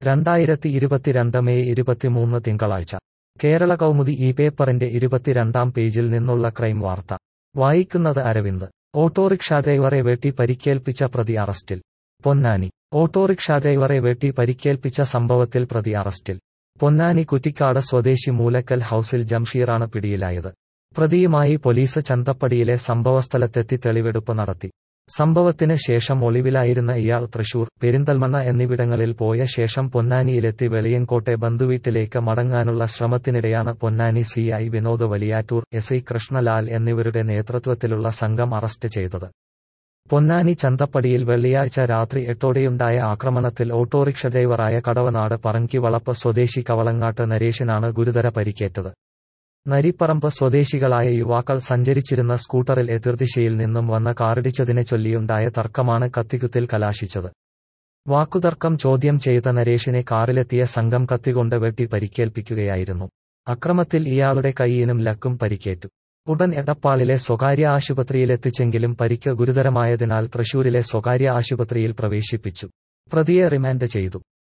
രണ്ടായിരത്തി ഇരുപത്തിരണ്ട് മെയ് ഇരുപത്തിമൂന്ന് തിങ്കളാഴ്ച കേരള കൗമുദി ഈ പേപ്പറിന്റെ ഇരുപത്തിരണ്ടാം പേജിൽ നിന്നുള്ള ക്രൈം വാർത്ത വായിക്കുന്നത് അരവിന്ദ് ഓട്ടോറിക്ഷ ഡ്രൈവറെ വെട്ടി പരിക്കേൽപ്പിച്ച പ്രതി അറസ്റ്റിൽ പൊന്നാനി ഓട്ടോറിക്ഷ ഡ്രൈവറെ വെട്ടി പരിക്കേൽപ്പിച്ച സംഭവത്തിൽ പ്രതി അറസ്റ്റിൽ പൊന്നാനി കുറ്റിക്കാട് സ്വദേശി മൂലക്കൽ ഹൌസിൽ ജംഷീറാണ് പിടിയിലായത് പ്രതിയുമായി പോലീസ് ചന്തപ്പടിയിലെ സംഭവസ്ഥലത്തെത്തി തെളിവെടുപ്പ് നടത്തി സംഭവത്തിന് ശേഷം ഒളിവിലായിരുന്ന ഇയാൾ തൃശൂർ പെരിന്തൽമണ്ണ എന്നിവിടങ്ങളിൽ പോയ ശേഷം പൊന്നാനിയിലെത്തി വെളിയങ്കോട്ടെ ബന്ധുവീട്ടിലേക്ക് മടങ്ങാനുള്ള ശ്രമത്തിനിടെയാണ് Ponnani CI Vinod Valiyattur S I Krishnalal എന്നിവരുടെ നേതൃത്വത്തിലുള്ള സംഘം അറസ്റ്റ് ചെയ്തത് പൊന്നാനി ചന്തപ്പടിയിൽ വെള്ളിയാഴ്ച രാത്രി എട്ടോടെയുണ്ടായ ആക്രമണത്തിൽ ഓട്ടോറിക്ഷ ഡ്രൈവറായ കടവനാട് പറങ്കിവളപ്പ് സ്വദേശി കവളങ്ങാട്ട് നരേഷിനാണ് ഗുരുതര പരിക്കേറ്റത് നരിപ്പറമ്പ് സ്വദേശികളായ യുവാക്കൾ സഞ്ചരിച്ചിരുന്ന സ്കൂട്ടറിൽ എതിർദിശയിൽ നിന്നും വന്ന കാറിടിച്ചതിനെ ചൊല്ലിയുണ്ടായ തർക്കമാണ് കത്തിക്കുത്തിൽ കലാശിച്ചത് വാക്കുതർക്കം ചോദ്യം ചെയ്ത നരേഷിനെ കാറിലെത്തിയ സംഘം കത്തികൊണ്ട് വെട്ടി പരിക്കേൽപ്പിക്കുകയായിരുന്നു അക്രമത്തിൽ ഇയാളുടെ കൈയിനും ലക്കും പരിക്കേറ്റു ഉടൻ എടപ്പാളിലെ സ്വകാര്യ ആശുപത്രിയിലെത്തിച്ചെങ്കിലും പരിക്ക് ഗുരുതരമായതിനാൽ തൃശൂരിലെ സ്വകാര്യ ആശുപത്രിയിൽ പ്രവേശിപ്പിച്ചു പ്രതിയെ റിമാൻഡ് ചെയ്തു